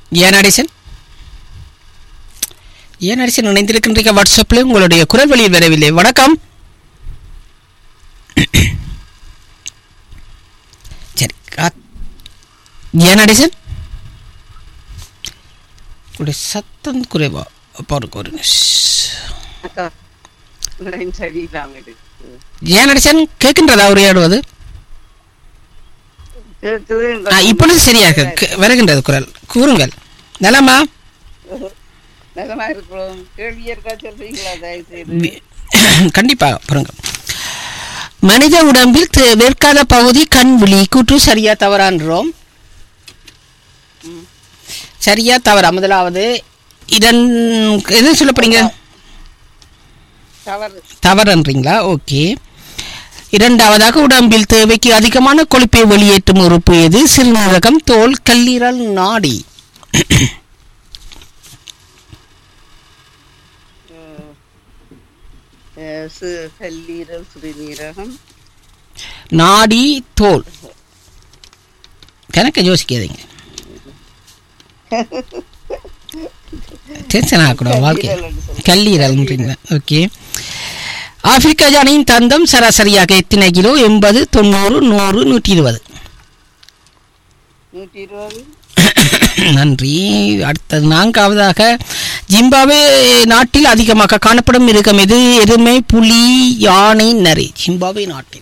ஏன் அடிசன் ஏன் அடிசன் இணைந்திருக்கின்ற வாட்ஸ்அப்பில் உங்களுடைய குரல் வழியில் வரவில்லை வணக்கம் சரி கா- ஏன் அடிசன் உங்களுடைய சத்தம் குறைவா பாருங்க ஒரு நிமிஷம். அக்கா லைன் சரியில்லாம இருக்கு ஏன் அடிசன் கேட்கின்றதா உரையாடுவது கேக்குது ஆ, இப்பொழுது சரியாக கே- வருகின்றது குரல் கூறுங்கள் நலமா நலமா இருக்கிறோம் கேள்வி இருக்கா சொல்றீங்களா தயவு செய்து வி- கண்டிப்பாக பாருங்க மனித உடம்பில் தே- வேர்க்காத பகுதி கண் விழி கூற்று சரியா தவறான்றோம் சரியா தவறா முதலாவது இதன் எது சொல்ல போறீங்க தவறு தவறுன்றீங்களா ஓகே இரண்டாவதாக உடம்பில் தேவைக்கு அதிகமான கொழுப்பை வெளியேற்றும் உறுப்பு எது சிறுநீரகம் தோல் கல்லீரல் நாடி அஹ், சு- கல்லீரல் சிறுநீரகம் நாடி தோல் கணக்க யோசிக்காதீங்க டென்ஷன் ஆகக்கூடாது வாழ்க்கை கல்லீரல்ன்றீங்க ஓகே ஆப்பிரிக்கா யானையின் தந்தம் சராசரியாக எத்தனை கிலோ எண்பது தொண்ணூறு நூறு நூற்றி இருபது நூற்றி இருபது நன்றி அடுத்தது நான்காவதாக ஜிம்பாவே நாட்டில் அதிகமாக காணப்படும் மிருகம் எது எருமை புலி யானை நரி ஜிம்பாவே நாட்டில்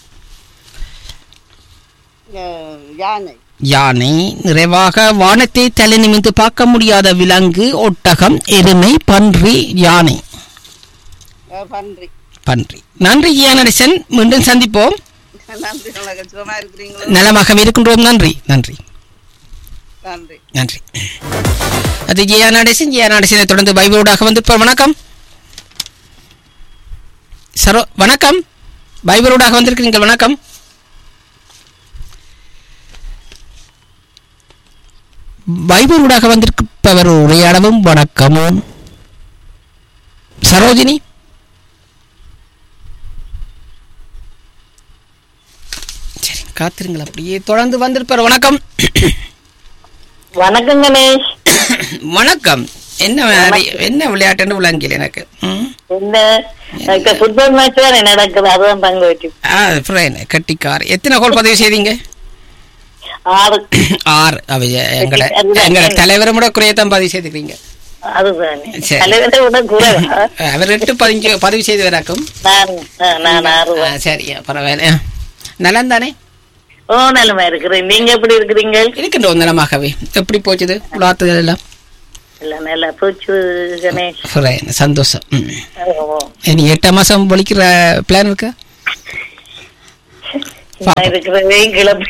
அஹ், யானை யானை நிறைவாக வானத்தை தலை நிமிர்ந்து பார்க்க முடியாத விலங்கு ஒட்டகம் எருமை பன்றி யானை அஹ், பன்றி பன்றி நன்றி ஜியானடிசன் மீண்டும் சந்திப்போம் நன்றி நல்லா சுகமா இருக்கிறீங்களோ நலமாக இருக்கின்றோம் நன்றி நன்றி நன்றி நன்றி அது ஜியா நடேசன் ஜியா நடேசனை தொடர்ந்து பைபிளோடாக வந்திருப்பார் வணக்கம் சரோ வணக்கம் பைபிளோடாக வந்திருக்கிறீங்க வணக்கம் பைபிளோடாக வந்திருப்பவர் உரையாடவும் வணக்கமும் சரோஜினி சரி காத்திருங்கள் அப்படியே தொடர்ந்து வந்திருப்பார் வணக்கம் வணக்கம் கணேஷ் வணக்கம் என்ன விளையாடி- என்ன விளையாட்டுன்னு விளங்கல எனக்கு ம். என்ன இப்ப ஃபுட்பால் மேட்ச் தானே நடக்குது அதுதான் பங்கு வச்சு ஆ ஃப்ரெண்ட் கட்டிக்கார் எத்தனை கோல் பதிவு செய்தீங்க ஆறு ஆறு அவ எங்கட எங்கட தலைவரை கூட குறையத்தான் பதிவு செய்துக்கிறீங்க அதுதானே சரி. தலைவரை விட குறைவா அவர் ரெட்டு பதிஞ்சு பதிவு செய்து வராக்கும் நான் ஆ, நான் ஆறு ஆ, சரி பரவாயில்ல நலம் தானே ஓ நிலைமை இருக்கிறேன் நீங்க எப்படி இருக்கிறீங்க இருக்கின்றோம் நலமாகவே எப்படி போச்சுது விளாத்துகள் எல்லாம் இல்ல நல்லா போச்சு கணேஷ் Fine, சந்தோஷம் ம். ஓ, இனி எட்டாம் மாசம் பொழிக்கிற பிளான் இருக்கா நான் இருக்கிறதே கிளம்பி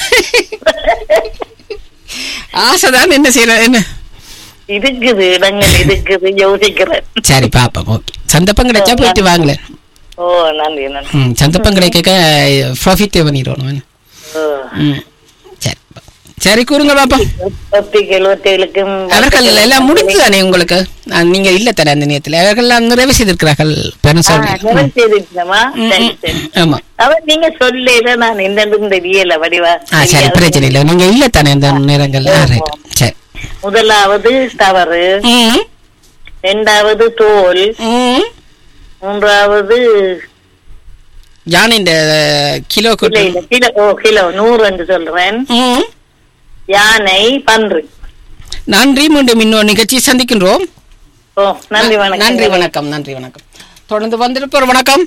ஆசைதான் என்ன செய்யற என்ன இருக்குது இடங்கள் இருக்குது யோசிக்கிறேன் சரி பாப்போம் ஓகே சந்தர்ப்பம் கிடைச்சா போயிட்டு வாங்களேன் ஓ நன்றி நன்றி ம் சந்தர்ப்பம் கிடைக்க ப்ராஃபிட்டே பண்ணிடுவோம் என்ன? ஓ ம் சரி சரி கூறுங்க பாப்போம் பத்துக்கு எழுபத்தி ஏழுக்கும் அவர்கள் எல்லாம் முடிஞ்சுதானே உங்களுக்கு நான் நீங்க இல்ல தானே அந்த நேரத்தில் அவர்கள் எல்லாம் நிறைவு செய்திருக்கிறார்கள் பெருசாக நிறைவு செய்திருக்கணுமா சரி சரி ஆமா அவர் நீங்க சொல்லல நான் இந்த இடத்துக்கு தெரியல வடிவா ஆ சரி பிரச்சனை இல்லை நீங்க இல்ல தானே இந்த நேரங்கள் ஆ, right. சரி முதலாவது தவறு ம் இரண்டாவது தோல் ம் மூன்றாவது யானை இந்த கிலோ இல்ல கூட்டு இல்ல கிலோ ஓ கிலோ நூறு என்று சொல்றேன் ம் யானை பன்றி நன்றி மீண்டும் இன்னொரு நிகழ்ச்சி சந்திக்கின்றோம் ஓ நன்றி வணக்கம் நன்றி வணக்கம் நன்றி வணக்கம் தொடர்ந்து வந்திருப்போர் வணக்கம்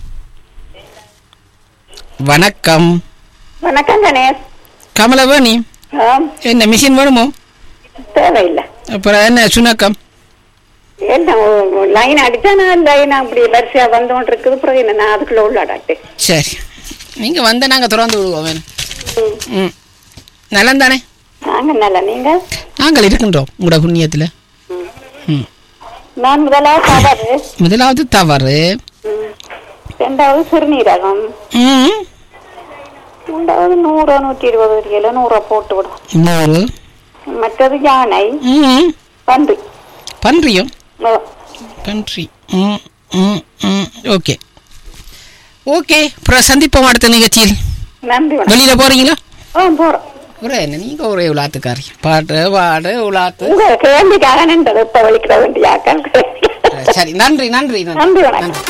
வணக்கம் வணக்கம் கணேஷ் கமலவாணி ஆம் என்ன மிஷின் வேணுமோ தேவையில்லை அப்புறம் என்ன சுணக்கம் என்ன லைன் அடிச்சா நான் லைன் அப்படி வரிசையா வந்துகிட்டு இருக்குது பிறகு என்ன நான் அதுக்குள்ள உள்ளாடாட்டு சரி நீங்க வந்த நாங்க திறந்து விடுவோம் வேணும் ம் நலம் தானே நாங்க நல்ல நீங்க நாங்கள் இருக்கின்றோம் உங்களோட புண்ணியத்துல ம் நான் முதலாவது தவறு முதலாவது தவறு ம். ரெண்டாவது சிறுநீரகம் ம் மூன்றாவது நூறு நூற்றி இருபது கிலோ நூறை போட்டு விடும் இன்னொரு மற்றது யானை ம் பன்றி பன்றியும் ஓ, பன்றி ம் ம் ம் ஓகே ஓகே அப்புறம் சந்திப்போம் அடுத்த நிகழ்ச்சியில் நன்றி வணக்கம் வெளியில போறீங்களா ஆ போறோம் ஒரே என்ன நீங்க ஒரே உலாத்துக்காரி பாட்டு பாடு உலாத்து உங்க கேள்விக்காக நின்றது இப்ப வலிக்கிற வேண்டியாக்கள் சரி நன்றி நன்றி நன்றி வணக்கம்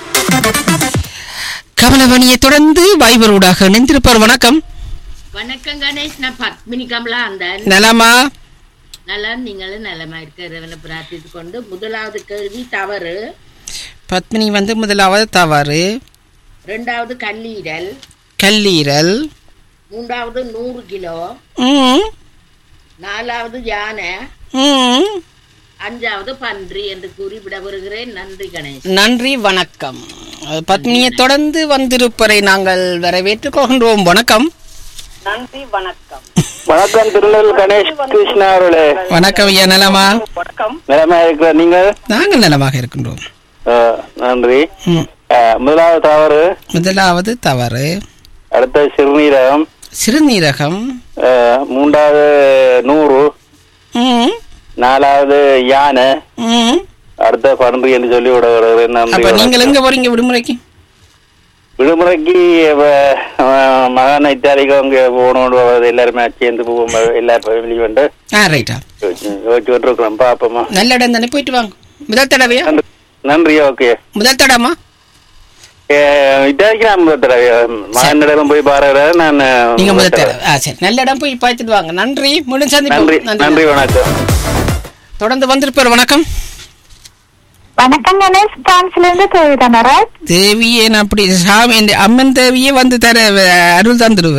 கமலவணியை தொடர்ந்து வைபர் ஊடாக இணைந்திருப்பார் வணக்கம் வணக்கம் கணேஷ் நான் பத்மினி கமலா அந்த நலமா நல்லா நீங்களும் நலமா இருக்கிறவனை பிரார்த்தித்து கொண்டு முதலாவது கேள்வி தவறு பத்மினி வந்து முதலாவது தவறு ரெண்டாவது கல்லீரல் கல்லீரல் மூன்றாவது நூறு கிலோ ம், நாலாவது யானை ம். அஞ்சாவது பன்றி என்று கூறி விட வருகிறேன் நன்றி கணேஷ் நன்றி வணக்கம் அஹ், பத்மினியை தொடர்ந்து வந்திருப்பதை நாங்கள் வரவேற்றுக் கொள்கின்றோம் வணக்கம் நன்றி வணக்கம் வணக்கம் திருநெல் கணேஷ் கிருஷ்ணா அவர்களே வணக்கம் ஐயா நலமா வணக்கம் நிலைமை இருக்கிற நீங்கள் நாங்கள் நலமாக இருக்கின்றோம் அஹ், நன்றி ம். அஹ், முதலாவது தவறு முதலாவது தவறு அடுத்த சிறுநீரகம் சிறுநீரகம் அஹ், மூன்றாவது நூறு ம், நாலாவது யானை ம். அடுத்த பன்றி என்று சொல்லி விட வருகிறேன் நன்றி அப்ப நீங்கள் வணக்கம். எங்க போறீங்க விடுமுறைக்கு விடுமுறைக்கு இப்ப, அஹ், மகான் இத்தாலிக்கு அங்க போகணும் எல்லாருமே சேர்ந்து போவோம் எல்லா ஃபேமிலி வந்து ஆ ரைட்டா வச்சு இருக்கிறோம் பாப்போமா நல்ல இடம் தானே போயிட்டு வாங்க முதல் தடவையா நன்றி நன்றி ஓகே முதல் தடமா இத்தாலிக்கு நான் முதல் தடவை மகனிடம் போய் பாருகிறேன் நான் நீங்க முதல் முதல் தடவை ஆ சரி நல்ல இடம் போய் பார்த்துட்டு வாங்க நன்றி முடிஞ்சு நன்றி சந்திப்போம் நன்றி வணக்கம் தொடர்ந்து வந்திருப்பார் வணக்கம் வணக்கம் கணேஷ் பிரான்ஸ்ல இருந்து தேவி தானரா தேவியே நான் அப்படி சாமி இந்த அம்மன் தேவியே வந்து தர வ- அருள் தந்துடுவ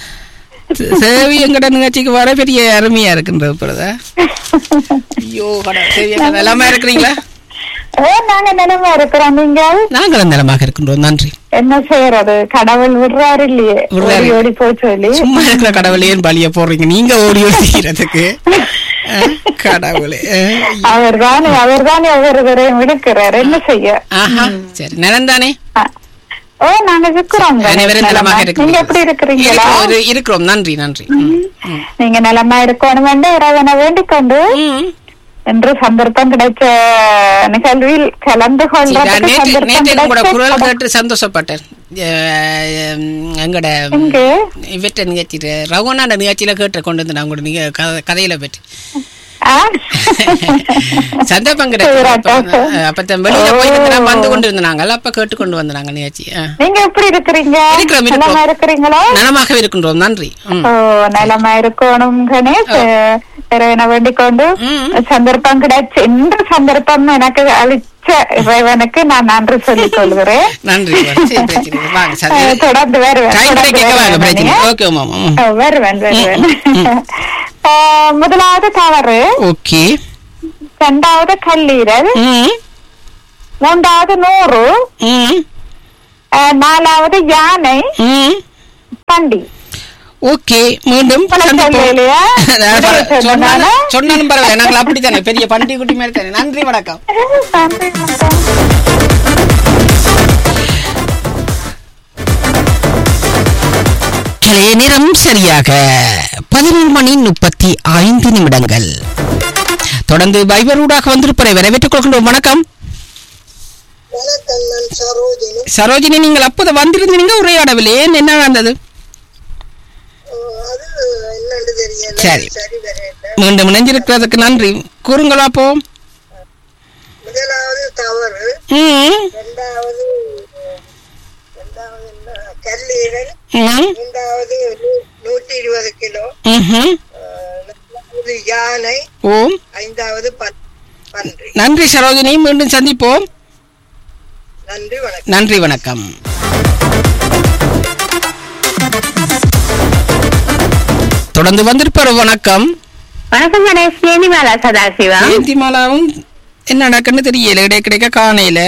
தேவி எங்கட நிகழ்ச்சிக்கு வர பெரிய அருமையா இருக்கின்றது இப்பொழுது ஐயோ கடா தேவி அக்கா நலமா இருக்கிறீங்களா ஓ நாங்க நிலமா இருக்கிறோம் நீங்கள் நாங்களும் நலமாக இருக்கின்றோம் நன்றி என்ன செய்யறது கடவுள் விடுறாரு இல்லையே விடுறாரு. ஓடி ஓடி போய் சொல்லி சும்மா இருக்கிற கடவுளே ஏன் பலிய போடுறீங்க நீங்க ஓடி ஓடி செய்யறதுக்கு அஹ், கடவுளே அஹ், அவர் தானே அவர் தானே ஒவ்வொருவரையும் விடுக்கிறார் என்ன செய்ய ஆஹா சரி நலந்தானே ஆ. ஓ நாங்க இருக்கிறோம் அனைவரும் நலமாக நீங்க இருக்கிறீங்க எப்படி இருக்கிறீங்களா இருக்கிறோம், இரு- இருக்கிறோம் நன்றி நன்றி ம், ம். நீங்க நலமா இருக்கணும் என்று இறைவனை வேண்டிக் கொண்டு ம். என்று சந்தர்ப்பம் கிடைச்ச நிகழ்வில் கலந்து சரி, நான் கொள்றதுக்கு நேற்று சந்தர்ப்பம் நேற்று உங்களோட குரல் கிடைச்ச கேட்டு சந்தோஷப்பட்டேன் அஹ், எங்கட எங்க? இவற்ற நிகழ்ச்சியில ரகுநாட நிகழ்ச்சியில கேட்டு கொண்டு வந்து நான் உங்களோட நிக க- கதையில பற்றி ஆ? சந்தர்ப்பம் சூப்பரா கிடைச்சது அப்ப தான் வெளியில போயிட்டு நான் வந்து கொண்டு இருந்தாங்க அப்ப கேட்டு கொண்டு வந்தாங்க நிகழ்ச்சி அஹ். நீங்க எப்படி இருக்கிறீங்க இருக்கிறோம், இருக்கிறோம். நலமா இருக்கிறீங்களா நலமாக இருக்கின்றோம் நன்றி ம். ஓ நலமா இருக்கணும் கணேஷ் இறைவனை வேண்டிக் கொண்டு ம். சந்தர்ப்பம் கிடைச்சு இந்த சந்தர்ப்பம் எனக்கு அளிச்ச இறைவனுக்கு நான் நன்றி சொல்லிக் கொள்கிறேன் நன்றி சரி, பிரச்சனை இல்லை. வாங்க சரி அஹ், தொடர்ந்து வருவேன் டைம் தொடர்ந்து கிடைக்க வாங்க வருவேன் பிரச்சனை நீங்க. ஓகே மாமா ம். அஹ், வருவேன் வருவேன் அஹ், முதலாவது தவறு ஓகே இரண்டாவது கல்லீரல் ம் மூன்றாவது நூறு ம் அஹ், நாலாவது யானை ம் பண்டி ஓகே மீண்டும் சந்திப்போம். சொல்லலையா? நான் பர- சொன்னேனா? சொன்னாலும் சொன்னாலும் பரவாயில்ல நாங்கள் அப்படித்தானே பெரிய பண்டி குட்டி மாதிரி தானே நன்றி வணக்கம் நன்றி வணக்கம். கலைய நேரம் சரியாக பதினொரு மணி முப்பத்தி ஐந்து நிமிடங்கள் தொடர்ந்து வைபரூடாக வந்திருப்பதை வரவேற்றுக் கொள்கின்றோம் வணக்கம் வணக்கம் நான் சரோஜினி சரோஜினி நீங்கள் அப்போது வந்திருந்தீங்க உரையாடவில்லை ஏன் என்ன நடந்தது அது என்னன்னு தெரியல சரி. சரி வரையில மீண்டும் இணைஞ்சிருக்கிறதுக்கு நன்றி கூறுங்கள் அப்போம் முதலாவது தவறு ம் இரண்டாவது இரண்டாவது என்ன கல்லீரல் ம் மூன்றாவது நூ- நூற்றி இருபது கிலோ ம்ஹும். அஹ், நான்காவது யானை ஓம் ஐந்தாவது பன்- பன்றி நன்றி சரோஜினி மீண்டும் சந்திப்போம் நன்றி வணக்கம் நன்றி வணக்கம் தொடர்ந்து வந்திருப்பார் வணக்கம் வணக்கம் கணேஷ் ஏனிமேலா சதாசிவா ஜெயந்தி மாலாவும் என்ன நடக்குன்னு தெரியல இடைய கிடைக்க காணையில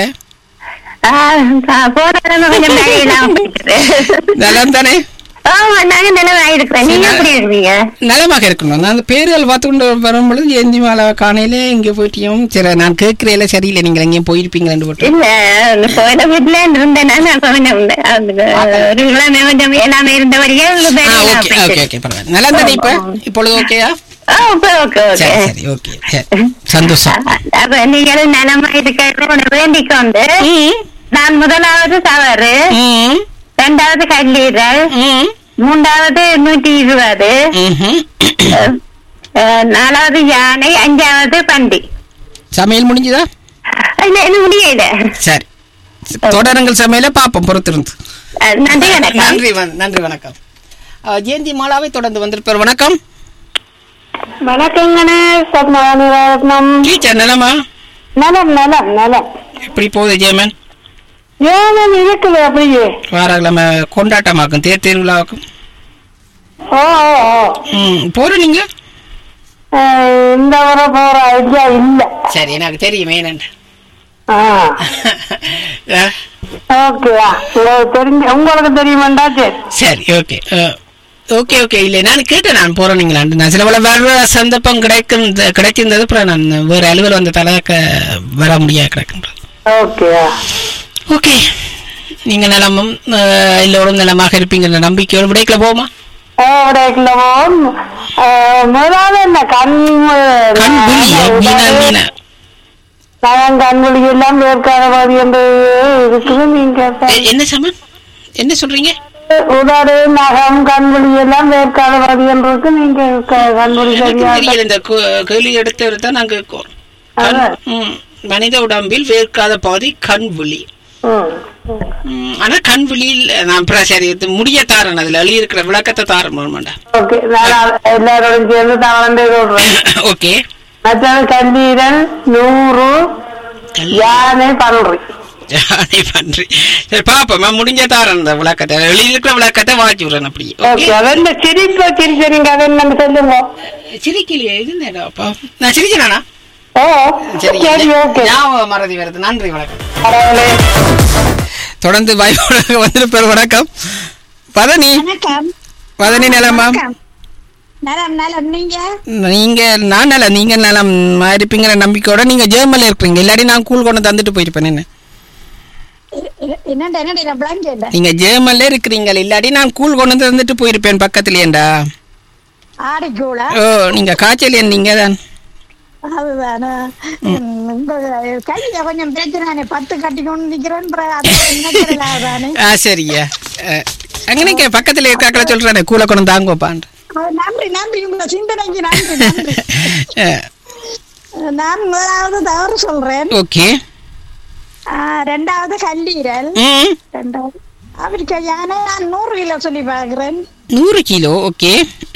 போற கொஞ்சம் வேலையெல்லாம் நலம் தானே ஆமா நாங்க நிலவா இருக்கிறேன் நீங்க எப்படி இருக்கீங்க நலமாக இருக்கணும் நான் அந்த பேர்கள் பார்த்து கொண்டு வரும்பொழுது ஜெயந்தி மாலா காணையில இங்க போயிட்டியும் சரி நான் கேட்கிறேல சரியில்லை நீங்கள் எங்கேயும் போயிருப்பீங்களான்னு போட்டு இல்ல இந்த கோயில வீட்டுல இருந்தேன் நான் கொஞ்சம் அதுக்கு ஒரு கிழமை கொஞ்சம் எல்லாமே இருந்தபடியே ஆ ஓகே ஓகே ஓகே பரவாயில்ல நலம் தானே இப்ப இப்பொழுது ஓகேயா ஓகே ஓகே சரி சரி ஓகே சரி சந்தோஷம் அப்ப நீங்கள் நலமா இருக்க வேண்டிக் கொண்டு ம், நான் முதலாவது தவறு ம், இரண்டாவது கல்லீரல் ம், மூன்றாவது நூற்றி இருபது ம்ஹும். அஹ், நாலாவது யானை அஞ்சாவது பண்டி சமையல் முடிஞ்சுதா இல்ல இன்னும் முடியல சரி தொடருங்கள் சமையல பாப்போம் பொறுத்திருந்து அஹ், நன்றி வணக்கம் நன்றி வண- நன்றி வணக்கம் அஹ், ஜெயந்தி மாலாவை தொடர்ந்து வந்திருப்பார் வணக்கம் வணக்கங்கண்ணே சத்மரத்னம் டீச்சர் நிலமா நலம் நலம் நலம் எப்படி போகுது ஜெயமன் ஏன் இருக்குது அப்படியே வாரக்கிழமை கொண்டாட்டமாக்கும் தேர் திருவிழாவுக்கும் ஓ ஓ, ஓ. ம் போற நீங்க அஹ், இந்த வர போற ஐடியா இல்ல சரி எனக்கு தெரியுமே என்னன்னு ஆ அஹ், ஓகே உங்களுக்கு தெரிஞ்ச உங்களுக்கு தெரியுமாண்டா சரி சரி ஓகே ஓகே ஓகே இல்லை நான் கேட்டேன் நான் போறேன் நீங்களாண்டு நான் சில பல வர சந்தர்ப்பம் கிடைக்கும் கிடைச்சிருந்தது அப்புறம் நான் வேற அலுவல் வந்த தலக்க வர முடியாது கிடக்கின்றது ஓகே ஓகே நீங்க நலமும் அஹ், எல்லோரும் நலமாக இருப்பீங்கிற நம்பிக்கையோடு விடைக்கல போமா ஓடைக்குள்ளவோம் முதலாவது என்ன கண் கண் புலிய மீனா மீனா நயம் கண்மொழி எல்லாம் வேர்க்காத மாதிரி என்று இருக்குது நீங்க எ- என்ன சமன் என்ன சொல்றீங்க உதடு நகம் கண்மொழி எல்லாம் வேர்க்காத மாதிரி என்று இருக்கு நீங்க க- கண்மொழி எனக்கு சரியா தெரியல இந்த கோ- கேள்வி எடுத்தவர் தான் நாங்க கோ- கண்- அதான். ம், மனித உடம்பில் வேர்க்காத பாதி கண் விழி ம். ம், ஆனா கண் விழியில் நான் அப்புறம் சரி இது முடிய தாரன் அதுல எழுதி இருக்கிற விளக்கத்தை தாரன் மாட்டேன் ஓகே நான் அ- எல்லாரோடும் சேர்ந்து தவறண்டே சொல்றேன் ஓகே மற்றது கல்லீரல் நூறு யானை பன்றி ஜானி பன்றி சரி பாப்போம் நான் முடிஞ்ச தாரன் இந்த விளக்கத்தை எழுதி இருக்கிற விளக்கத்தை வாங்கி விடுறேன் அப்படி ஓகே அது என்ன சிரிப்பு சிரிச்சரிங்க அதை நம்ம சொல்லுங்க சிரிக்கலையே இது என்னடாப்பா நான் சிரிக்கிறேனா ஓ சரி சரி ஓகே ஞாபகம் மறதி வருது நன்றி வணக்கம் பரவாயில்ல தொடர்ந்து வாய்ப்பு வந்திருப்பார் வணக்கம் பதனி வணக்கம் பதனி நிலமா வணக்கம். நலம் நலம் நீங்க நீங்க நான் நல நீங்க நலம் இருப்பீங்கிற நம்பிக்கையோட நீங்க ஜெர்மன்ல இருக்கிறீங்க இல்லாட்டி நான் கூழ் கொண்டு தந்துட்டு போயிருப்பேன் என்ன என்னடா என்னடா நான் பிளான் கேட்டேன் நீங்க ஜெர்மன்ல இருக்கிறீங்க இல்லாட்டி நான் கூழ் கொண்டு தந்துட்டு போயிருப்பேன் பக்கத்துலயேண்டா ஆடிக்கூடா ஓ நீங்க காய்ச்சல் நீங்க தான் அதுதானா இந்த கையில கொஞ்சம் பிரச்சனை பத்து கட்டி கொண்டு நிக்கிறேன் அப்புறம் அது ஒரு நினைக்கிறேன் அதுதானே. ஆ சரியா அஹ், அங்கனைக்கு பக்கத்துல இருக்காக்கள சொல்றானே கூழ கொண்டு தாங்கோப்பான் அது நன்றி நன்றி உங்க சிந்தனைக்கு நன்றி நன்றி நான் முதலாவது தவறு சொல்றேன் ஓகே ஆ, ரெண்டாவது கல்லீரல் ம் ரெண்டாவது அவருக்கு யானை நான் நூறு கிலோ சொல்லி பார்க்கிறேன் நூறு கிலோ ஓகே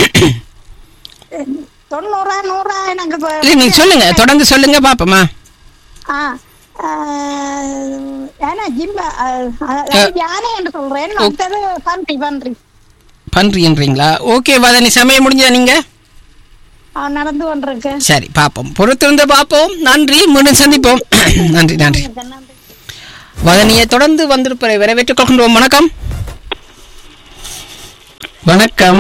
தொண்ணூறா நூறா எனக்கு இப்ப- இல்ல நீங்க சொல்லுங்க தொடர்ந்து சொல்லுங்க பாப்போமா ஆ, ஆ, யானை ஜிம்பா ஆ, அதாவது யானை என்று சொல்றேன் மற்றது பன்றி பன்றி பண்றீங்களா ஓகே வதனி சமயம் முடிஞ்சா நீங்க அவன் நடந்து கொண்டிருக்கேன் சரி பாப்போம் பொறுத்திருந்து பாப்போம் நன்றி மீண்டும் சந்திப்போம் நன்றி நன்றி வதனியை தொடர்ந்து வந்திருப்பதை வரவேற்றுக் கொள்கின்றோம் வணக்கம் வணக்கம்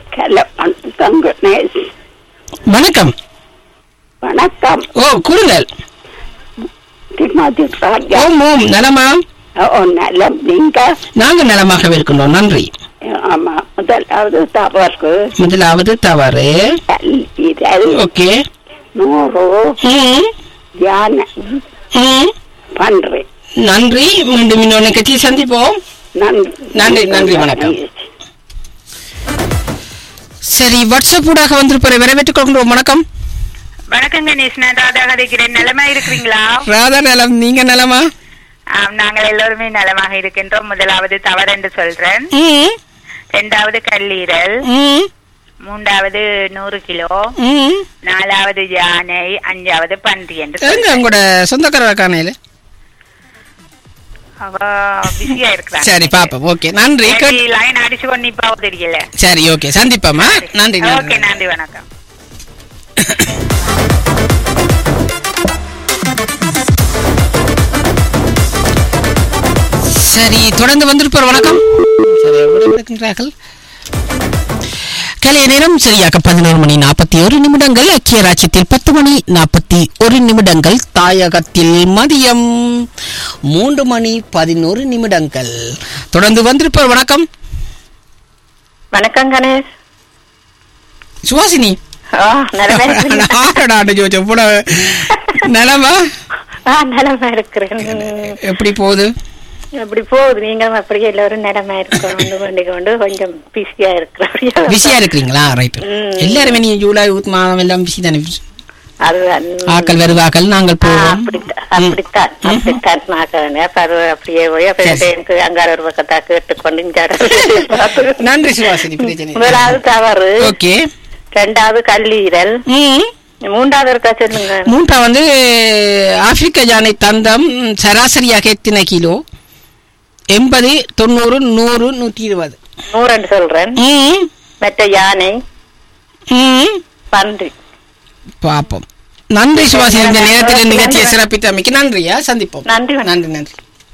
கணேஷ் வணக்கம் வணக்கம் ஓ கூறுங்கள் திருமதி ராஜா ஓம் ஓம் நலமா ஓ நலம் நீங்க நாங்க நலமாக இருக்கின்றோம் நன்றி ஆமா முதலாவது தவறு முதலாவது தவறு கல்லீரல் ஓகே நூறு ம், யானை ம். பன்றி நன்றி மீண்டும் இன்னொரு கட்சி சந்திப்போம் நன்றி நன்றி, நன்றி, வணக்கம். சரி வாட்ஸ்அப் ஊடாக வந்திருப்பதை வரவேற்றுக் கொள்கின்றோம் வணக்கம் வணக்கம் கணேஷ் நான் ராதா கதைக்கிறேன் நலமா இருக்கிறீங்களா ராதா நலம் நீங்க நலமா ஆம், நாங்கள் எல்லோருமே நலமாக இருக்கின்றோம் முதலாவது தவறு என்று சொல்றேன் ம், இரண்டாவது கல்லீரல் ம், மூன்றாவது நூறு கிலோ ம். நாலாவது யானை அஞ்சாவது பன்றி என்று எங்க சொல்றேன். உங்களோட சொந்தக்கார காணையில அவ பிஸியா இருக்கிறாங்க சரி பாப்போம் ஓகே நன்றி கேட்- லைன் அடிச்சு கொண்டு இப்போ தெரியல சரி ஓகே சந்திப்போமா நன்றி ஓகே நன்றி நன்றி வணக்கம் சரி தொடர்ந்து வந்திருப்பார் வணக்கம் சரி எவ்வளவு இருக்கின்றார்கள் கலைய நேரம் சரியாக பதினோரு மணி நாற்பத்தி ஒரு நிமிடங்கள் ஐக்கிய ராஜ்யத்தில் பத்து மணி நாற்பத்தி ஒரு நிமிடங்கள் தாயகத்தில் மதியம் மூன்று மணி பதினோரு நிமிடங்கள் தொடர்ந்து வந்திருப்பார் வணக்கம் வணக்கம் கணேஷ் சுவாசினி ஆ, நலமா இருக்கிறீங்களா? ஆடா, ஆட ஜோஜோ, போட. நலமா ஆ, நலமா இருக்கிறேன் எப்படி போகுது அப்படி போகுது நீங்களும் அப்படியே எல்லாரும் நிலமா இருக்கணும் வேண்டிக் கொண்டு கொஞ்சம் பிஸியா இருக்கிறோம் பிஸியா இருக்கிறீங்களா ரைட் ம். எல்லாருமே நீ ஜூலை ஊத் மாதம் எல்லாம் பிஸி தானே அதுதான் ஆக்கள் வருவாக்கள் நாங்கள் ஆ, போவோம் அப்படித்தான் அப்படித்தான் அப்படித்தான் நாக்கறேன் அப்ப அது அப்படியே போய் அப்ப சரி. எனக்கு அங்கார ஒரு பக்கத்தா கேட்டுக்கொண்டு இங்கார ஒரு பக்கத்தா பார்த்து. நன்றி சுவாசினி பிரச்சனை இல்லை. முதலாவது தவறு ஓகே ரெண்டாவது கல்லீரல் ம் மூன்றாவது இருக்கா சொல்லுங்க மூன்றாம் வந்து ஆப்பிரிக்க யானை தந்தம் ம், சராசரியாக எத்தனை கிலோ எண்பது தொண்ணூறு நூறு நூற்றி இருபது நூறுன்னு சொல்றேன் ம் மற்ற யானை ம் பன்றி பார்ப்போம் நன்றி சுவாசி இந்த நேரத்தில் நிகழ்ச்சியை சிறப்பித்தமைக்கு நன்றியா சந்திப்போம் நன்றி வணக்கம். நன்றி நன்றி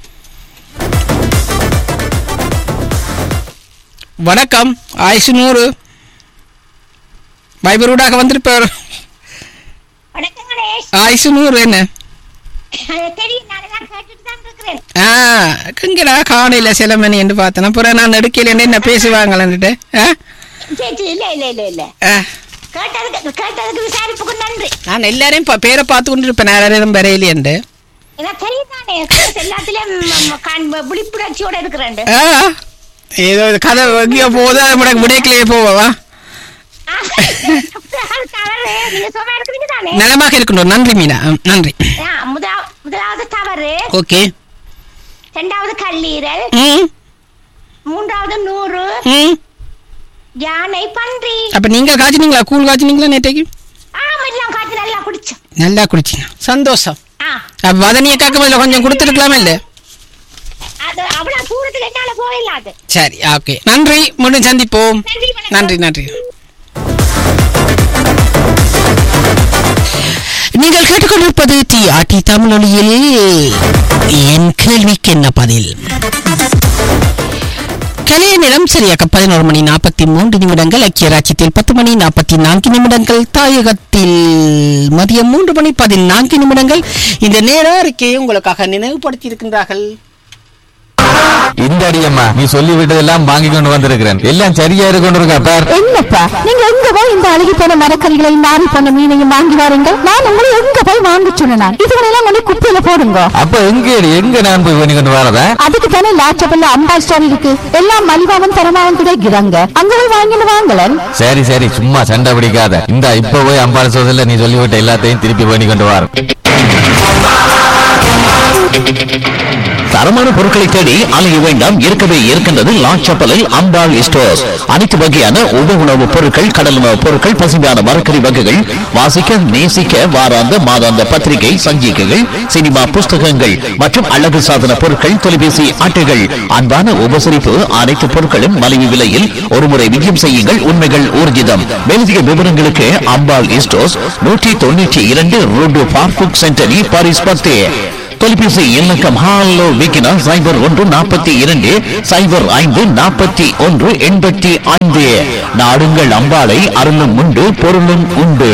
வணக்கம் ஆயுசு நூறு பைபரூடாக வந்திருப்பார் வணக்கம் கணேஷ் ஆயுசு நூறு என்ன தெரியும் நான் எல்லாம் கேட்டுட்டு தான் இருக்கிறேன் ஆ எங்கடா காணையில சில மணி என்று பார்த்தேன் அப்புறம் நான் எடுக்கல என்ன பேசுவாங்களேன்னுட்டு ஆ சரி சரி இல்ல இல்ல இல்ல இல்ல ஆ. கேட்டதுக்கு கேட்டதுக்கு விசாரிப்புக்கு நன்றி நான் எல்லாரையும் ப- பேரை பார்த்து கொண்டு இருப்பேன் நேரம் வரையிலேண்டு எனக்கு தெரியும் தானே கேஸ் எல்லாத்துலயும் கண் விழிப்புணர்ச்சியோட இருக்கிறேன் ஆ ஏதோ இது கதை எங்கேயோ போகுது அது முடக்கு விடைக்கிலேயே போவா தவறு நீங்க சும்மா இருக்கிறீங்க தானே நலமாக இருக்கணும் நன்றி மீனா ம், நன்றி ஆ, முதலா- முதலாவது தவறு ஓகே இரண்டாவது கல்லீரல் ம் மூன்றாவது நூறு ம் யானை பன்றி அப்ப நீங்க காய்ச்சினீங்களா கூழ் காய்ச்சினீங்களா நேற்றைக்கு ஆமா எல்லாம் காய்ச்சி நல்லா குடிச்சோம் நல்லா குடிச்சிங்க சந்தோஷம் ஆ அப்ப வதனிய காக்க முதல்ல கொஞ்சம் கொடுத்துருக்கலாமே இல்ல அது அவ்வளவு தூரத்துக்கு என்னால போயிடலாது சரி ஓகே நன்றி மீண்டும் சந்திப்போம் நன்றி வணக்கம். நன்றி நன்றி நீங்கள் கேட்டுக்கொண்டிருப்பது டி ஆட்டி தமிழொலியில் என் கேள்விக்கு என்ன பதில் கலைய நிலம் சரியாக பதினோரு மணி நாற்பத்தி மூன்று நிமிடங்கள் ஐக்கிய ராஜ்யத்தில் பத்து மணி நாற்பத்தி நான்கு நிமிடங்கள் தாயகத்தில் மதியம் மூன்று மணி பதினான்கு நிமிடங்கள் இந்த நேர அறிக்கையை உங்களுக்காக நினைவுபடுத்தி இருக்கின்றார்கள் இந்த அடியம்மா நீ சொல்லி விட்டதெல்லாம் வாங்கி கொண்டு வந்திருக்கிறேன் எல்லாம் சரியா இருக்கு கொண்டு இருக்கா பார் என்னப்பா நீங்க எங்க போய் இந்த அழுகி போன மரக்கறிகளையும் நாரி போன மீனையும் வாங்கி வாருங்க நான் உங்களை எங்க போய் வாங்க சொன்னேன் இதுகளெல்லாம் கொண்டு குப்பையில போடுங்க அப்ப எங்க எங்க நான் போய் பண்ணி கொண்டு வரதா அதுக்கு தானே லாச்சபல்ல அம்பா ஸ்டால் இருக்கு எல்லாம் மலிவாவும் தரமாவும் கிடைக்கிறாங்க அங்க போய் வாங்கிட்டு வாங்கலன் சரி சரி சும்மா சண்டை பிடிக்காத இந்த இப்ப போய் அம்பாள் சோதல நீ சொல்லிவிட்ட எல்லாத்தையும் திருப்பி பண்ணி கொண்டு வர தரமான பொருட்களை தேடி அலைய வேண்டாம் இருக்கவே இருக்கின்றது லாச்சப்பலில் அம்பாள் ஸ்டோர்ஸ் அனைத்து வகையான உப உணவுப் பொருட்கள் கடல் உணவுப் பொருட்கள் பசுமையான மரக்கறி வகைகள் வாசிக்க நேசிக்க வாராந்த மாதாந்த பத்திரிகை சஞ்சிகைகள் சினிமா புஸ்தகங்கள் மற்றும் அழகு சாதன பொருட்கள் தொலைபேசி அட்டைகள் அன்பான உபசரிப்பு அனைத்து பொருட்களும் மலிவு விலையில் ஒருமுறை விஜயம் செய்யுங்கள் உண்மைகள் ஊர்ஜிதம் மேலதிக விவரங்களுக்கு அம்பாள் ஸ்டோர்ஸ் நூற்றி தொண்ணூற்றி இரண்டு ரோடு பார்புக் சென்டரி பாரிஸ் பத்தே தொலைபேசி இலக்கம் ஹாலோ விக்கினா சைபர் ஒன்று நாற்பத்தி இரண்டு சைபர் ஐந்து நாற்பத்தி ஒன்று எண்பத்தி ஐந்து நாடுங்கள் அம்பாளை அருளும் உண்டு பொருளும் உண்டு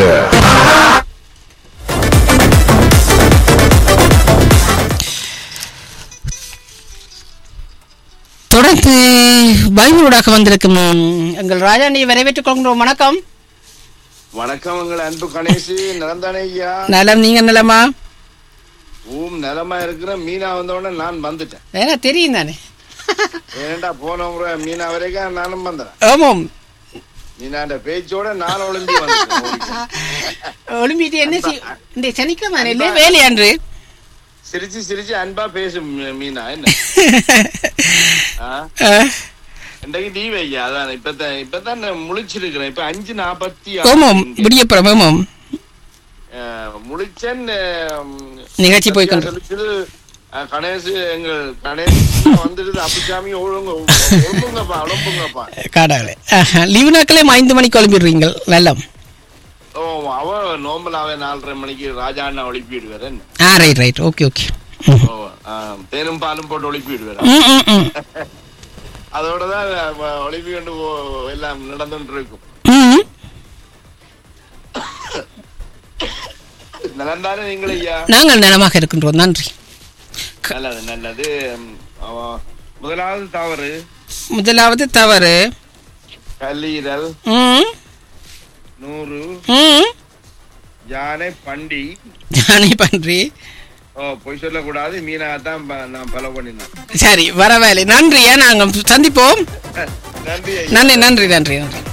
தொடர்ந்து பைபிளூடாக வந்திருக்கும் எங்கள் ராஜாண்டி வரவேற்றுக் கொள்கிறோம் வணக்கம் வணக்கம் உங்கள் அன்பு கணேஷ் நலந்தானே ஐயா நலம் நீங்க நலமா ஊம் நலமா இருக்கிற மீனா வந்தோடனே நான் வந்துட்டேன் ஏன்னா தெரியும் தானே ஏன்டா போன முறை மீனா வரைக்கும் நானும் வந்தேன் ஆமாம் மீனாண்ட பேச்சோட நான் ஒளிம்பி வந்துட்டேன் ஓடிட்டேன். ஒலிம்பிட்டு என்ன செய்- இந்த சனிக்கிழமை இல்லை வேலையான்று சிரிச்சு சிரிச்சு அன்பா பேசும் மீ- மீனா என்ன ஆ? இன்றைக்கு லீவ் ஐயா அதான் இப்பதான் இப்பதான் நான் முழிச்சிருக்கிறேன் இப்ப அஞ்சு நாற்பத்தி ஆமாம் விடியப்புறம் ஆமாம் முழிச்சன் நிகழ்ச்சி போய் கொண்டு- கணேஷ் எங்கள் கணேஷ் வந்துடுது அப்புசாமி ஒழுங்கு ஒழுங்குங்கப்பா ஒழுங்குங்கப்பா காடாவில் லீவு நாட்களே ஐந்து மணிக்கு கிளம்பிடுறீங்க வெள்ளம் ஓ அவ நோம்பலாவே நாலரை மணிக்கு ராஜா அண்ணா ஒளிப்பிடுவார் என்ன ஆ ரைட் ரைட் ஓகே ஓகே ஓ ஆ, தேனும் பாலும் போட்டு ஒளிப்பிடுவார் ம், ம், ம். அதோடதான் அஹ், ஒளிப்பி கொண்டு போ- எல்லாம் நடந்துட்டு இருக்கும் ம் நலந்தானே நீங்கள் ஐயா நாங்கள் நலமாக இருக்கின்றோம் நன்றி நல்லது நல்லது ம், அவ- முதலாவது தவறு முதலாவது தவறு கல்லீரல் ம் நூறு ம் யானை பண்டி யானை பன்றி ஓ பொய் சொல்லக்கூடாது மீனா தான் ப- நான் ஃபாலோ பண்ணினேன் சரி வரவேலை நன்றியா நாங்கள் சந்திப்போம் நன்றி ஐயா. நன்றி நன்றி நன்றி நன்றி